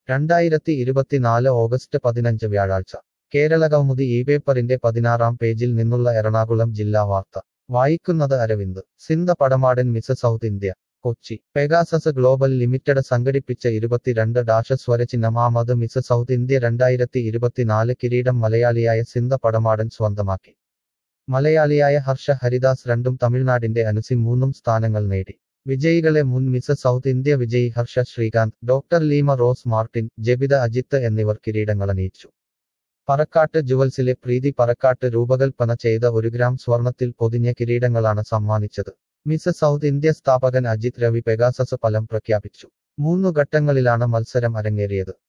രണ്ടായിരത്തി ഇരുപത്തിനാല് ഓഗസ്റ്റ് പതിനഞ്ച് വ്യാഴാഴ്ച കേരളകൗമുദി ഈ പേപ്പറിന്റെ പതിനാറാം പേജിൽ നിന്നുള്ള എറണാകുളം ജില്ലാ വാർത്ത വായിക്കുന്നത് അരവിന്ദ് സിന്ധ പടമാടൻ Miss South India Kochi Pegasus Global Limited സംഘടിപ്പിച്ച ഇരുപത്തിരണ്ട് ഡാഷ സ്വരചിഹ്നമാമത് മിസ് സൗത്ത് ഇന്ത്യ രണ്ടായിരത്തി ഇരുപത്തിനാല് കിരീടം മലയാളിയായ സിന്ധ പടമാടൻ സ്വന്തമാക്കി മലയാളിയായ ഹർഷ ഹരിദാസ് രണ്ടും തമിഴ്നാടിന്റെ അനുസി മൂന്നും സ്ഥാനങ്ങൾ നേടി വിജയികളെ മുൻ മിസ് സൗത്ത് ഇന്ത്യ വിജയി ഹർഷ ശ്രീകാന്ത് ഡോക്ടർ ലീമ റോസ് മാർട്ടിൻ ജബിത അജിത്ത് എന്നിവർ കിരീടങ്ങളണിയിച്ചു പറക്കാട്ട് ജുവൽസിലെ പ്രീതി പറക്കാട്ട് രൂപകൽപ്പന ചെയ്ത ഒരു ഗ്രാം സ്വർണത്തിൽ പൊതിഞ്ഞ കിരീടങ്ങളാണ് സമ്മാനിച്ചത് മിസ് സൗത്ത് ഇന്ത്യ സ്ഥാപകൻ അജിത് രവി പെഗാസസ് ഫലം പ്രഖ്യാപിച്ചു മൂന്നു ഘട്ടങ്ങളിലാണ് മത്സരം അരങ്ങേറിയത്